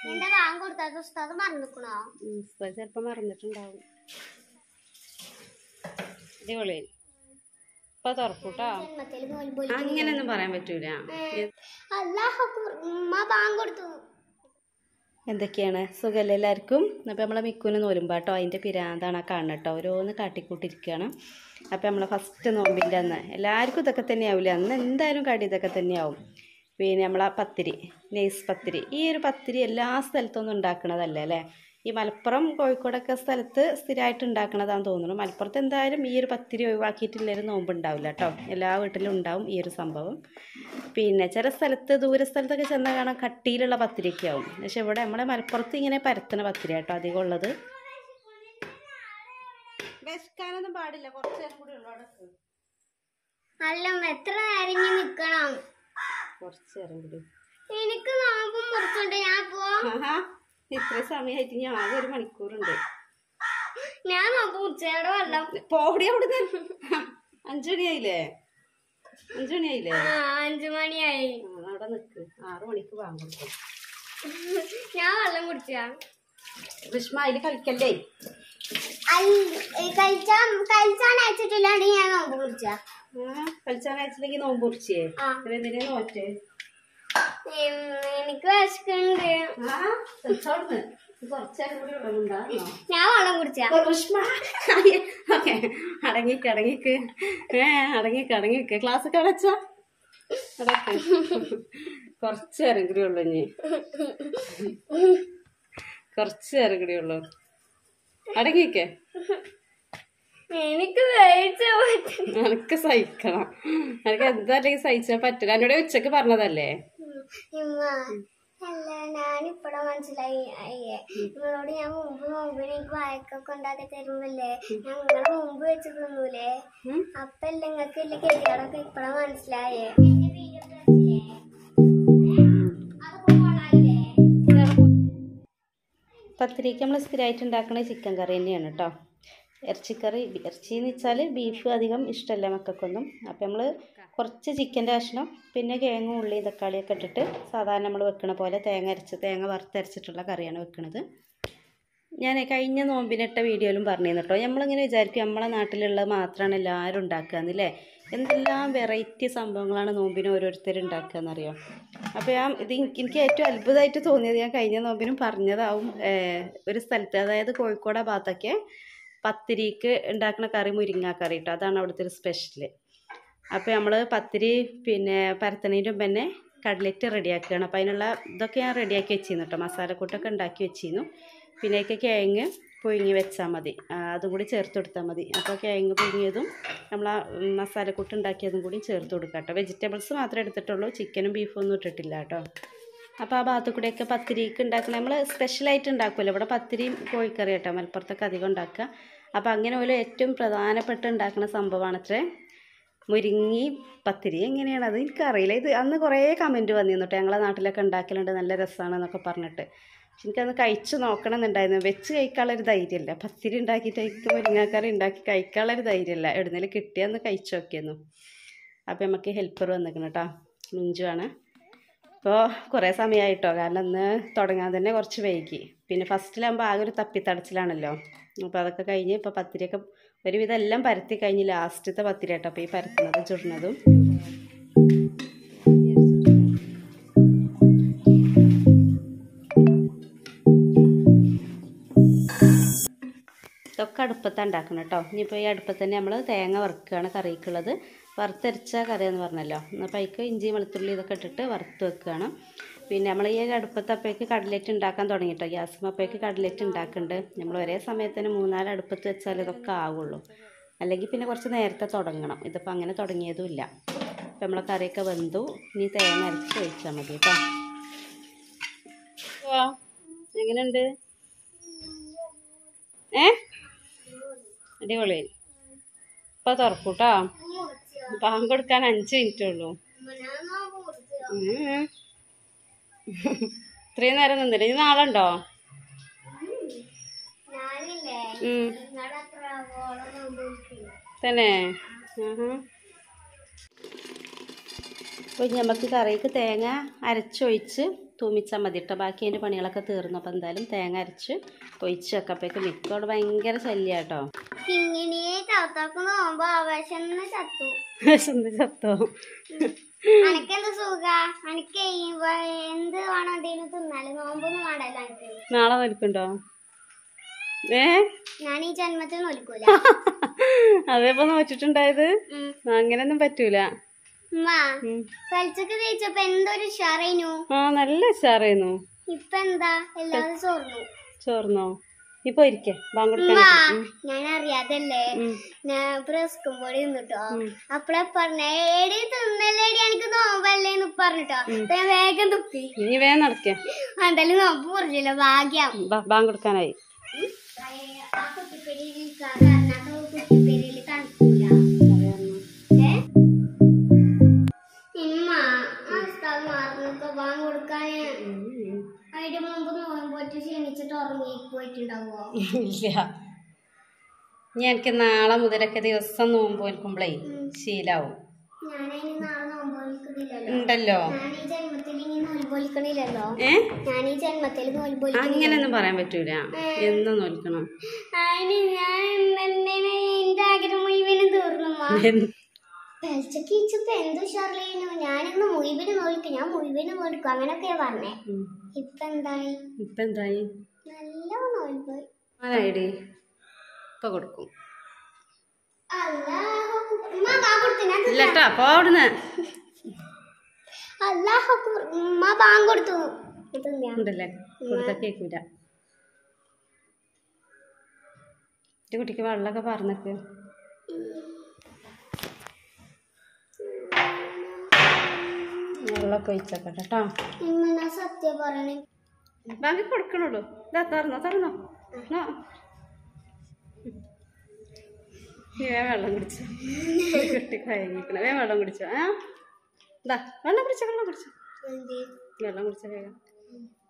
എന്റെ വാങ്ങ കൊടുത്താൽ ഉസ്താദ് മറന്നിക്കണോ ഉസ്താദ് ചിലപ്പോൾ മറന്നിട്ടുണ്ടാവും അടിപൊളി ഇപ്പൊ തുറക്കൂട്ടോ ജന്മത്തിൽ നോൽപോയി അങ്ങനെയൊന്നും പറയാൻ പറ്റൂല അല്ലാഹ് ഉമ്മ ബാങ്ക് കൊടുത്തു എന്തൊക്കെയാണ് സുഖമല്ലേ എല്ലാവർക്കും അപ്പോൾ നമ്മളെ മിക്കുന് നോലുമ്പാട്ടോ അതിൻ്റെ പിരാന്താണ് ആ കാണുന്നത് കേട്ടോ ഓരോന്ന് കാട്ടിക്കൂട്ടിരിക്കുകയാണ് അപ്പോൾ നമ്മളെ ഫസ്റ്റ് നോമ്പിൻ്റെ അന്ന് എല്ലാവർക്കും ഇതൊക്കെ തന്നെയാവില്ല അന്ന് എന്തായാലും കടി ഇതൊക്കെ തന്നെയാവും പിന്നെ നമ്മളെ പത്തിരി നെയ്സ് പത്തിരി ഈ ഒരു പത്തിരി എല്ലാ സ്ഥലത്തൊന്നും ഉണ്ടാക്കണതല്ല അല്ലേ ഈ മലപ്പുറം കോഴിക്കോടൊക്കെ സ്ഥലത്ത് സ്ഥിരമായിട്ട് ഉണ്ടാക്കണതാണെന്ന് തോന്നുന്നു മലപ്പുറത്ത് എന്തായാലും ഈ ഒരു പത്തിരി ഒഴിവാക്കിയിട്ടില്ലൊരു നോമ്പ് ഉണ്ടാവില്ല കേട്ടോ എല്ലാ വീട്ടിലും ഉണ്ടാവും ഈ ഒരു സംഭവം പിന്നെ ചില സ്ഥലത്ത് ദൂര സ്ഥലത്തൊക്കെ ചെന്നാൽ കാണാൻ കട്ടിയിലുള്ള പത്തിരിയൊക്കെ ആവും പക്ഷെ ഇവിടെ നമ്മുടെ മലപ്പുറത്ത് ഇങ്ങനെ പരത്തണ പത്തിരി കേട്ടോ അധികം ഉള്ളത് വിശക്കാനൊന്നും പാടില്ല കുറച്ച് നേരം കൂടി ഉള്ളു അടക്ക് അല്ല എത്ര നേരം ഇനി നിക്കണം കുറച്ച് നേരം കൂടി എനിക്ക് നോമ്പും മുറിച്ചുണ്ട് ഞാൻ പോ ആഹാ ഇത്ര സമയമായിട്ട് ഞാൻ ആകെ ഒരു മണിക്കൂറുണ്ട് ഞാൻ നോമ്പ് മുറിച്ചേടെ വെള്ളം പോടി അവിടുന്ന് അഞ്ചു മണിയായില്ലേ അഞ്ചു മണിയായില്ലേ ആ അഞ്ചു മണിയായി ആ എന്നാ അവിടെ നിൽക്ക് ആറു മണിക്ക് വാങ്ങും ഞാൻ വെള്ളം കുടിച്ചാ വിഷ്മ അതിൽ കളിക്കല്ലേ കഴിച്ചാൻ കഴിച്ചാൻ അയച്ചിട്ടില്ലാണ്ട് ഞാൻ നോമ്പ് കുടിച്ച ആ കളിച്ചാൻ അയച്ചില്ലെങ്കിൽ നോമ്പ് കുറിച്ചേ ആ. എന്തിനാ നോറ്റേ എനിക്ക് വിശക്കുന്നുണ്ട് ആ കളിച്ചോടുന്ന് കുറച്ചേരം കൂടി ഉള്ളതുണ്ടാ ഞാൻ വെള്ളം കുടിച്ചാ ഓക്കെ അടങ്ങിക്ക് അടങ്ങിക്ക് ഏ അടങ്ങിക്ക് അടങ്ങിക്ക് ക്ലാസ് ഒക്കെ അടച്ചാ അടക്ക് കുറച്ച് നേരം കൂടി ഉള്ളു ഇനി കുറച്ച് നേരം കൂടി ഉള്ളു അടങ്ങിക്ക് എനിക്ക് കഴിച്ച എനിക്ക് സഹിക്കണം എനിക്ക് എന്താ അല്ലെങ്കിൽ സഹിച്ചാൽ പറ്റില്ല എന്നോട് ഉച്ചക്ക് പറഞ്ഞതല്ലേ അല്ല ഞാനിപ്പഴാ മനസ്സിലായി അയ്യേ നിങ്ങളോട് ഞാൻ മുമ്പ് നോമ്പിന് എനിക്ക് വായക്കൊക്കെ ഉണ്ടാക്കി തരുമ്പല്ലേ ഞാൻ നിങ്ങളെ മുമ്പ് വെച്ച് തിന്നൂലേ ഉം? അപ്പല്ല നിങ്ങൾക്ക് ഇല്ല കെട്ടിയാടൊക്കെ ഇപ്പഴാ മനസ്സിലായേ പത്തിരിക്ക് നമ്മൾ സ്ഥിരമായിട്ട് ഉണ്ടാക്കുന്ന ചിക്കൻ കറി തന്നെയാണ് കേട്ടോ ഇറച്ചിക്കറി ഇറച്ചി എന്ന് വെച്ചാൽ ബീഫ് അധികം ഇഷ്ടമല്ല മക്കൾക്കൊന്നും അപ്പോൾ നമ്മൾ കുറച്ച് ചിക്കൻ്റെ കഷ്ണം പിന്നെ കിഴങ്ങും ഉള്ളിയും തക്കാളിയൊക്കെ ഇട്ടിട്ട് സാധാരണ നമ്മൾ വെക്കണ പോലെ തേങ്ങ അരച്ച് തേങ്ങ വറുത്തരച്ചിട്ടുള്ള കറിയാണ് വെക്കുന്നത് ഞാൻ കഴിഞ്ഞ നോമ്പിനിട്ട വീഡിയോയിലും പറഞ്ഞിരുന്നു കേട്ടോ നമ്മളിങ്ങനെ വിചാരിക്കും നമ്മളെ നാട്ടിലുള്ളത് മാത്രമാണ് എല്ലാവരും ഉണ്ടാക്കുക എന്നല്ലേ എന്തെല്ലാം വെറൈറ്റി സംഭവങ്ങളാണ് നോമ്പിന് ഓരോരുത്തർ ഉണ്ടാക്കുക എന്നറിയോ അപ്പോൾ ഞാൻ ഇത് എനിക്ക് എനിക്ക് ഏറ്റവും അത്ഭുതമായിട്ട് തോന്നിയത് ഞാൻ കഴിഞ്ഞ നോമ്പിനും പറഞ്ഞതാവും ഏഹ്, ഒരു സ്ഥലത്ത് അതായത് കോഴിക്കോട് ആ ഭാഗത്തൊക്കെ പത്തിരിക്ക് ഉണ്ടാക്കുന്ന കറി മുരിങ്ങ കറി കേട്ടോ അതാണ് അവിടുത്തെ ഒരു സ്പെഷ്യൽ അപ്പോൾ നമ്മൾ പത്തിരി പിന്നെ പരത്തണേൻ്റെ മുമ്പ് തന്നെ കട്ലറ്റ് റെഡിയാക്കുകയാണ് അപ്പോൾ അതിനുള്ള ഇതൊക്കെ ഞാൻ റെഡിയാക്കി വെച്ചിരുന്നു കേട്ടോ മസാലക്കൂട്ടൊക്കെ ഉണ്ടാക്കി വെച്ചിരുന്നു പിന്നെ അതിലേക്ക് കിഴങ്ങ് പുഴുങ്ങി വെച്ചാൽ മതി ആ, അതും കൂടി ചേർത്ത് കൊടുത്താൽ മതി അപ്പോൾ കിഴങ്ങ് പുഴുങ്ങിയതും നമ്മൾ ആ ഉം, മസാലക്കൂട്ട് ഉണ്ടാക്കിയതും കൂടി ചേർത്ത് കൊടുക്കാം കേട്ടോ വെജിറ്റബിൾസ് മാത്രമേ എടുത്തിട്ടുള്ളൂ ചിക്കനും ബീഫും ഒന്നും ഇട്ടിട്ടില്ല കേട്ടോ അപ്പോൾ ആ ഭാഗത്തു കൂടെയൊക്കെ പത്തിരിക്ക് ഉണ്ടാക്കുന്ന നമ്മൾ സ്പെഷ്യലായിട്ട് ഉണ്ടാക്കുമല്ലോ ഇവിടെ പത്തിരിയും കോഴിക്കറി കേട്ടോ മലപ്പുറത്തൊക്കെ അധികം ഉണ്ടാക്കുക അപ്പോൾ അങ്ങനെ പോലെ ഏറ്റവും പ്രധാനപ്പെട്ട് ഉണ്ടാക്കുന്ന സംഭവമാണ് അത്രേ മുരിങ്ങി പത്തിരി എങ്ങനെയാണ് അത് എനിക്കറിയില്ല ഇത് അന്ന് കുറേ കമൻറ്റ് വന്നിരുന്നു കേട്ടോ ഞങ്ങളെ നാട്ടിലൊക്കെ ഉണ്ടാക്കലുണ്ട് നല്ല രസമാണെന്നൊക്കെ പറഞ്ഞിട്ട് പക്ഷെ എനിക്കന്ന് കഴിച്ച് നോക്കണം എന്നുണ്ടായിരുന്നു വെച്ച് കഴിക്കാനുള്ളൊരു ധൈര്യമില്ല പത്തിരി ഉണ്ടാക്കിയിട്ട് അതിക്ക് മുരിങ്ങാക്കറി ഉണ്ടാക്കി കഴിക്കാനുള്ളൊരു ധൈര്യമില്ല എവിടുന്നേലും കിട്ടിയാന്ന് കഴിച്ചു നോക്കിയെന്നു അപ്പോൾ നമുക്ക് ഹെൽപ്പർ വന്നിരിക്കണം കേട്ടോ മിഞ്ചുവാണ് അപ്പോൾ കുറേ സമയമായിട്ടോ കാരണം അന്ന് തുടങ്ങാൻ തന്നെ കുറച്ച് വൈകി പിന്നെ ഫസ്റ്റിലാകുമ്പോൾ ആകെ ഒരു തപ്പിത്തടച്ചിലാണല്ലോ അപ്പോൾ അതൊക്കെ കഴിഞ്ഞ് ഇപ്പോൾ പത്തിരിയൊക്കെ ഒരുവിധം എല്ലാം പരത്തി കഴിഞ്ഞ് ലാസ്റ്റത്തെ പത്തിരി കേട്ടോ അപ്പോൾ ഈ പരത്തുന്നതും ചുടുന്നതും ഇതൊക്കെ അടുപ്പത്താണ് ഉണ്ടാക്കണം കേട്ടോ ഇനിയിപ്പോൾ ഈ അടുപ്പത്ത് തന്നെ നമ്മൾ തേങ്ങ വറുക്കുകയാണ് കറിക്കുള്ളത് വറുത്തരച്ച കറി എന്ന് പറഞ്ഞല്ലോ അപ്പോൾ അതിക്ക് ഇഞ്ചി വെളുത്തുള്ളി ഇതൊക്കെ ഇട്ടിട്ട് വറുത്ത് വെക്കുകയാണ് പിന്നെ നമ്മൾ ഈ അടുപ്പത്ത് അപ്പോഴേക്ക് കടലറ്റ് ഉണ്ടാക്കാൻ തുടങ്ങി കേട്ടോ ഗ്യാസും അപ്പോഴേക്ക് കടലറ്റ് ഉണ്ടാക്കുന്നുണ്ട് നമ്മൾ ഒരേ സമയത്തിന് മൂന്നാല് അടുപ്പത്ത് വെച്ചാൽ ഇതൊക്കെ ആവുള്ളൂ അല്ലെങ്കിൽ പിന്നെ കുറച്ച് നേരത്തെ തുടങ്ങണം ഇതിപ്പോൾ അങ്ങനെ തുടങ്ങിയതും ഇല്ല അപ്പോൾ നമ്മളെ കറിയൊക്കെ വെന്തു ഇനി തേങ്ങ അരച്ച് ഒഴിച്ചാൽ മതി കേട്ടോ എങ്ങനെയുണ്ട് ഏ അടിപൊളി ഇപ്പൊ തുറക്കൂട്ടോ പാമ്പ് കൊടുക്കാൻ അഞ്ച് മിനിറ്റേ ഉള്ളൂ ഉം. ഇത്രയും നേരം നിന്നില്ല ഇനി നാളെ ഉണ്ടോ ഞാനില്ലേ ഉം. നിങ്ങളുടെ അത്ര ഓളം നോമ്പ് നോക്കിയില്ല. തന്നെ അപ്പോൾ നമുക്ക് കറിക്ക് തേങ്ങ അരച്ചൊഴിച്ച് തൂമിച്ചാൽ മതി കേട്ടോ ബാക്കി അതിൻ്റെ പണികളൊക്കെ തീർന്നു അപ്പോൾ എന്തായാലും തേങ്ങ അരച്ച് ഒഴിച്ച് വെക്കപ്പോഴേക്ക് മിക്കോട് ഭയങ്കര ശല്യം കേട്ടോ ഇങ്ങനെ ചത്താക്ക് നോമ്പോ ആവേശം ചത്തു വിശന്ന് ചത്തോ അനക്കെന്ത് സുഖ അനക്ക് എന്ത് വേണം എന്തെങ്കിലും തിന്നാല് നോമ്പൊന്നും വേണ്ടല്ലോ അനക്ക് നാളെ നോൽക്കുണ്ടോ ഏ ഞാൻ ഈ ജന്മത്തിൽ നോൽക്കൂല അതേപ്പോ നോച്ചിട്ടുണ്ടായത് ഉം. അങ്ങനെയൊന്നും പറ്റൂല ഉമ്മ ഉം. കളിച്ചൊക്കെ തേച്ചപ്പോ എന്തൊരു ഷറേനു ആ നല്ല ഉഷാറായിരുന്നു ഇപ്പൊ എന്താ എല്ലാവരും ചോർന്നു ചോർന്നോ ഇപ്പൊ ഇരിക്കേ ബാങ്കൊടുക്കാൻ ഉമ്മ ഞാൻ അറിയാതല്ലേ ഞാൻ പ്രസ്കും പൊടി നിന്നിട്ടോ അപ്പളെ പറഞ്ഞ ഏടി തിന്നല്ലേടി എനിക്ക് നോമ്പല്ലേന്ന് പറഞ്ഞിട്ടോ അപ്പൊ ഞാൻ വേഗം തുപ്പി ഇനി വേഗം നടക്കേ എന്തായാലും നോമ്പ് പറഞ്ഞില്ല ഭാഗ്യം ബാങ്കൊടുക്കാനായി ആ കുട്ടിപ്പേരിയിൽ കർണാടക കുട്ടിപ്പേരിയിൽ തണുപ്പില്ല ഏ? ഇമ്മ ആ സ്ഥലം മാറുന്നൊക്കെ വാങ്ങി കൊടുക്കാന് അതിന്റെ മുമ്പ് നോമ്പൊറ്റ് ക്ഷണിച്ചിട്ട് ഉറങ്ങി പോയിട്ടുണ്ടാവോ ഇല്ല ഇനി എനിക്ക് നാളെ മുതലൊക്കെ ദിവസം നോമ്പ് നോൽക്കുമ്പോഴേ ശീലാവും ഞാനതിന് നാളെ നോമ്പ് വിളിക്കുന്നില്ലല്ലോ ഉണ്ടല്ലോ ഞാൻ ഈ ജന്മത്തിൽ ഇനി നോൽബ് വിളിക്കണില്ലല്ലോ ഏ ഞാൻ ഈ ജന്മത്തിൽ നോൽബ് വിളിക്കണില്ല അങ്ങനെയൊന്നും പറയാൻ പറ്റൂല എന്ന് നോൽക്കണം അതിന് ഞാൻ എന്തിനാ എന്റെ ആഗ്രഹം മുഴുവനും തീർന്നു പെൽച്ചക്ക് ഇച്ചപ്പോ എന്ത് ഉഷാറിലേനു ഞാനിന്ന് മുഴുവന് നോൽക്കും ഞാൻ മുഴുവന് നോൽക്കും അങ്ങനൊക്കെയാ പറഞ്ഞേ ഉം. ഇപ്പൊ എന്തായി ഇപ്പൊ എന്തായി നല്ല നോൽപ്പ് ആരായിടി ഇപ്പൊ കൊടുക്കും അല്ലാഹു ഉമ്മ ബാങ്ക് കൊടുത്തു ഞാൻ ഇല്ല കേട്ടോ അപ്പൊ അവിടുന്ന് അല്ലാഹു അക്ബർ. ഉമ്മ ബാങ്ക് കൊടുത്തു ഇത് ഞാൻ ഉണ്ടല്ലേ കൊടുത്ത കേക്കൂല എന്റെ കുട്ടിക്ക് വെള്ളമൊക്കെ പറഞ്ഞേക്ക് വെള്ളമൊക്കെ ഒഴിച്ചേക്കട്ടെ കേട്ടോ ഇമ്മ ഞാൻ സത്യം പറയണേ ബാങ്ക് കൊടുക്കണുള്ളൂ ഇതാ തറന്നോ തറന്നോ ആ. നീ വേഗം വെള്ളം കുടിച്ചു കുട്ടി കഴിഞ്ഞിരിക്കണ വേഗം വെള്ളം കുടിച്ചോ ആ ഇതാ വെള്ളം കുടിച്ചോ വെള്ളം കുടിച്ചോ എന്ത് വെള്ളം കുടിച്ച വേഗം